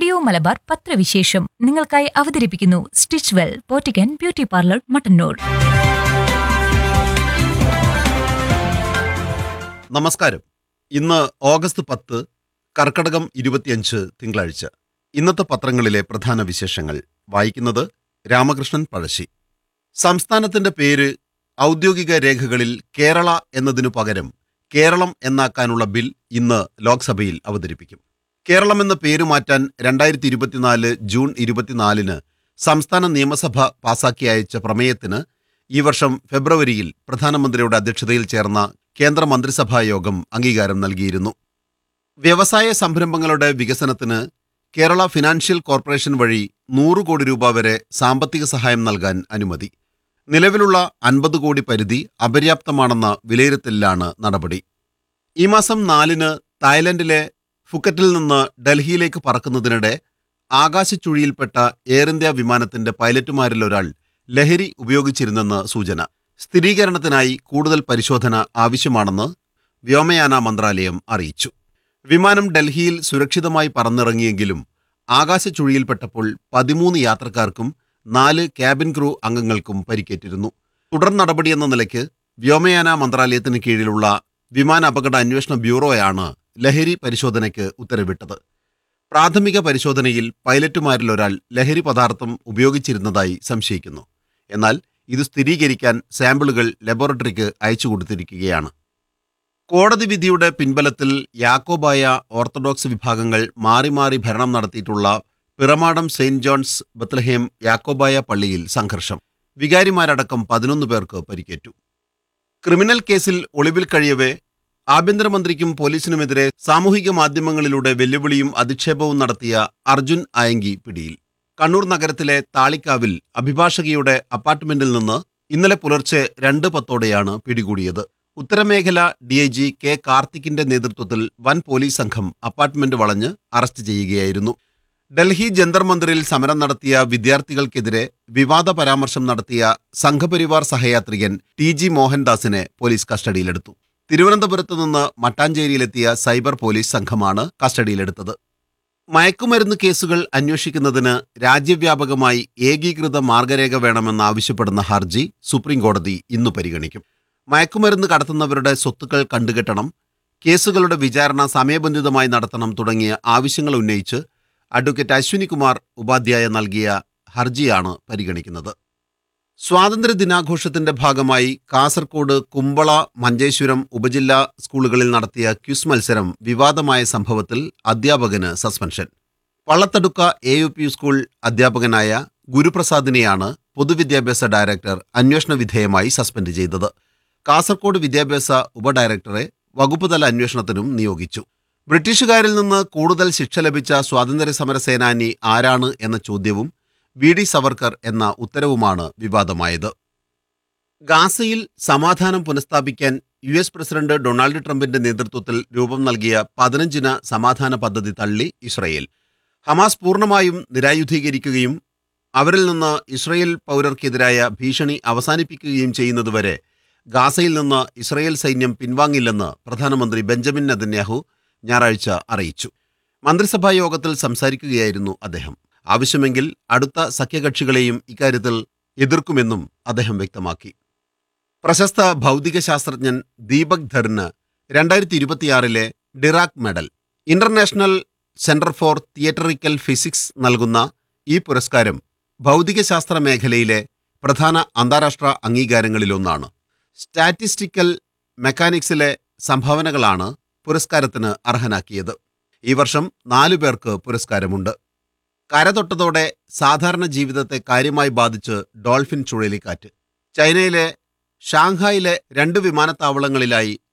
radio Malabar പത്രവിശേഷം നിങ്ങൾക്കായി അവതരിപ്പിക്കുന്നു stitch well Pottikkan beauty parlour Mattannur നമസ്കാരം ഇന്ന് ഓഗസ്റ്റ് പത്ത് കർക്കടകം ഇരുപത്തിയഞ്ച് തിങ്കളാഴ്ച ഇന്നത്തെ പത്രങ്ങളിലെ പ്രധാന വിശേഷങ്ങൾ വായിക്കുന്നത് രാമകൃഷ്ണൻ പഴശ്ശി സംസ്ഥാനത്തിന്റെ പേര് ഔദ്യോഗിക രേഖകളിൽ കേരള എന്നതിനു പകരം കേരളം എന്നാക്കാനുള്ള ബിൽ ഇന്ന് ലോക്സഭയിൽ അവതരിപ്പിക്കും കേരളം എന്ന പേര് മാറ്റാൻ രണ്ടായിരത്തി ഇരുപത്തിനാല് ജൂൺ ഇരുപത്തിനാലിന് സംസ്ഥാന നിയമസഭ പാസാക്കി അയച്ച പ്രമേയത്തിന് ഈ വർഷം ഫെബ്രുവരിയിൽ പ്രധാനമന്ത്രിയുടെ അധ്യക്ഷതയിൽ ചേർന്ന കേന്ദ്ര മന്ത്രിസഭാ യോഗം അംഗീകാരം നൽകിയിരുന്നു വ്യവസായ സംരംഭങ്ങളുടെ വികസനത്തിന് കേരള ഫിനാൻഷ്യൽ കോർപ്പറേഷൻ വഴി നൂറ് കോടി രൂപ വരെ സാമ്പത്തിക സഹായം നൽകാൻ അനുമതി നിലവിലുള്ള അൻപത് കോടി പരിധി അപര്യാപ്തമാണെന്ന വിലയിരുത്തലിലാണ് നടപടി ഈ മാസം നാലിന് തായ്ലൻഡിലെ ഫുക്കറ്റിൽ നിന്ന് ഡൽഹിയിലേക്ക് പറക്കുന്നതിനിടെ ആകാശച്ചുഴിയിൽപ്പെട്ട എയർ ഇന്ത്യ വിമാനത്തിന്റെ പൈലറ്റുമാരിലൊരാൾ ലഹരി ഉപയോഗിച്ചിരുന്നെന്ന് സൂചന സ്ഥിരീകരണത്തിനായി കൂടുതൽ പരിശോധന ആവശ്യമാണെന്ന് വ്യോമയാന മന്ത്രാലയം അറിയിച്ചു വിമാനം ഡൽഹിയിൽ സുരക്ഷിതമായി പറന്നിറങ്ങിയെങ്കിലും ആകാശച്ചുഴിയിൽപ്പെട്ടപ്പോൾ പതിമൂന്ന് യാത്രക്കാർക്കും നാല് ക്യാബിൻ ക്രൂ അംഗങ്ങൾക്കും പരിക്കേറ്റിരുന്നു തുടർ നടപടിയെന്ന നിലയ്ക്ക് വ്യോമയാന മന്ത്രാലയത്തിന് കീഴിലുള്ള വിമാന അപകട അന്വേഷണ ബ്യൂറോയാണ് ലഹരി പരിശോധനയ്ക്ക് ഉത്തരവിട്ടത് പ്രാഥമിക പരിശോധനയിൽ പൈലറ്റുമാരിലൊരാൾ ലഹരി പദാർത്ഥം ഉപയോഗിച്ചിരുന്നതായി സംശയിക്കുന്നു എന്നാൽ ഇത് സ്ഥിരീകരിക്കാൻ സാമ്പിളുകൾ ലബോറട്ടറിക്ക് അയച്ചു കൊടുത്തിരിക്കുകയാണ് കോടതി വിധിയുടെ പിൻബലത്തിൽ യാക്കോബായ ഓർത്തഡോക്സ് വിഭാഗങ്ങൾ മാറി മാറി ഭരണം നടത്തിയിട്ടുള്ള പിറമാടം സെയിന്റ് ജോൺസ് ബത്ലഹേം യാക്കോബായ പള്ളിയിൽ സംഘർഷം വികാരിമാരടക്കം പതിനൊന്ന് പേർക്ക് പരിക്കേറ്റു ക്രിമിനൽ കേസിൽ ഒളിവിൽ കഴിയവേ ആഭ്യന്തരമന്ത്രിക്കും പോലീസിനുമെതിരെ സാമൂഹിക മാധ്യമങ്ങളിലൂടെ വെല്ലുവിളിയും അധിക്ഷേപവും നടത്തിയ അർജുൻ ആയങ്കി പിടിയിൽ കണ്ണൂർ നഗരത്തിലെ താളിക്കാവിൽ അഭിഭാഷകയുടെ അപ്പാർട്ട്മെന്റിൽ നിന്ന് ഇന്നലെ പുലർച്ചെ രണ്ട് പത്തോടെയാണ് പിടികൂടിയത് ഉത്തരമേഖല ഡി ഐ ജി കെ കാർത്തിക്കിന്റെ നേതൃത്വത്തിൽ വൻ പോലീസ് സംഘം അപ്പാർട്ട്മെന്റ് വളഞ്ഞ് അറസ്റ്റ് ചെയ്യുകയായിരുന്നു ഡൽഹി ജന്തർ മന്ദിറിൽ സമരം നടത്തിയ വിദ്യാർത്ഥികൾക്കെതിരെ വിവാദ പരാമർശം നടത്തിയ സംഘപരിവാർ സഹയാത്രികൻ ടി ജി മോഹൻദാസിനെ പോലീസ് കസ്റ്റഡിയിലെടുത്തു തിരുവനന്തപുരത്ത് നിന്ന് മട്ടാഞ്ചേരിയിലെത്തിയ സൈബർ പോലീസ് സംഘമാണ് കസ്റ്റഡിയിലെടുത്തത് മയക്കുമരുന്ന് കേസുകൾ അന്വേഷിക്കുന്നതിന് രാജ്യവ്യാപകമായി ഏകീകൃത മാർഗരേഖ വേണമെന്നാവശ്യപ്പെടുന്ന ഹർജി സുപ്രീംകോടതി ഇന്നു പരിഗണിക്കും മയക്കുമരുന്ന് കടത്തുന്നവരുടെ സ്വത്തുക്കൾ കണ്ടുകെട്ടണം കേസുകളുടെ വിചാരണ സമയബന്ധിതമായി നടത്തണം തുടങ്ങിയ ആവശ്യങ്ങൾ ഉന്നയിച്ച് അഡ്വക്കേറ്റ് അശ്വിനി കുമാർ ഉപാധ്യായ നൽകിയ ഹർജിയാണ് പരിഗണിക്കുന്നത് സ്വാതന്ത്ര്യ ദിനാഘോഷത്തിന്റെ ഭാഗമായി കാസർകോട് കുമ്പള മഞ്ചേശ്വരം ഉപജില്ലാ സ്കൂളുകളിൽ നടത്തിയ ക്വിസ് മത്സരം വിവാദമായ സംഭവത്തിൽ അധ്യാപകന് suspension Pallathadukka A U P school അധ്യാപകനായ ഗുരുപ്രസാദിനെയാണ് പൊതുവിദ്യാഭ്യാസ ഡയറക്ടർ അന്വേഷണ വിധേയമായി സസ്പെൻഡ് ചെയ്തത് കാസർകോട് വിദ്യാഭ്യാസ ഉപഡയറക്ടറെ വകുപ്പുതല അന്വേഷണത്തിനും നിയോഗിച്ചു ബ്രിട്ടീഷുകാരിൽ നിന്ന് കൂടുതൽ ശിക്ഷ ലഭിച്ച സ്വാതന്ത്ര്യ സമര സേനാനി ആരാണ് എന്ന ചോദ്യവും വി ഡി സവർക്കർ എന്ന ഉത്തരവുമാണ് വിവാദമായത് ഗാസയിൽ സമാധാനം പുനഃസ്ഥാപിക്കാൻ യു എസ് പ്രസിഡന്റ് ഡൊണാൾഡ് ട്രംപിന്റെ നേതൃത്വത്തിൽ രൂപം നൽകിയ പതിനഞ്ചിന സമാധാന പദ്ധതി തള്ളി ഇസ്രയേൽ ഹമാസ് പൂർണ്ണമായും നിരായുധീകരിക്കുകയും അവരിൽ നിന്ന് ഇസ്രയേൽ പൗരർക്കെതിരായ ഭീഷണി അവസാനിപ്പിക്കുകയും ചെയ്യുന്നതുവരെ ഗാസയിൽ നിന്ന് ഇസ്രയേൽ സൈന്യം പിൻവാങ്ങില്ലെന്ന് പ്രധാനമന്ത്രി ബെഞ്ചമിൻ നെതന്യാഹു ഞായറാഴ്ച അറിയിച്ചു മന്ത്രിസഭാ യോഗത്തിൽ സംസാരിക്കുകയായിരുന്നു അദ്ദേഹം ആവശ്യമെങ്കിൽ അടുത്ത സഖ്യകക്ഷികളെയും ഇക്കാര്യത്തിൽ എതിർക്കുമെന്നും അദ്ദേഹം വ്യക്തമാക്കി പ്രശസ്ത ഭൗതിക ശാസ്ത്രജ്ഞൻ ദീപക് ധറിന് രണ്ടായിരത്തി ഇരുപത്തിയാറിലെ Dirac medal international centre for theoretical physics നൽകുന്ന ഈ പുരസ്കാരം ഭൗതികശാസ്ത്ര മേഖലയിലെ പ്രധാന അന്താരാഷ്ട്ര അംഗീകാരങ്ങളിലൊന്നാണ് സ്റ്റാറ്റിസ്റ്റിക്കൽ മെക്കാനിക്സിലെ സംഭാവനകളാണ് പുരസ്കാരത്തിന് അർഹനാക്കിയത് ഈ വർഷം നാലു പേർക്ക് പുരസ്കാരമുണ്ട് കരതൊട്ടതോടെ സാധാരണ ജീവിതത്തെ കാര്യമായി ബാധിച്ച് ഡോൾഫിൻ ചുഴലിക്കാറ്റ് ചൈനയിലെ ഷാങ്ഹായിലെ രണ്ട് വിമാനത്താവളങ്ങളിലായി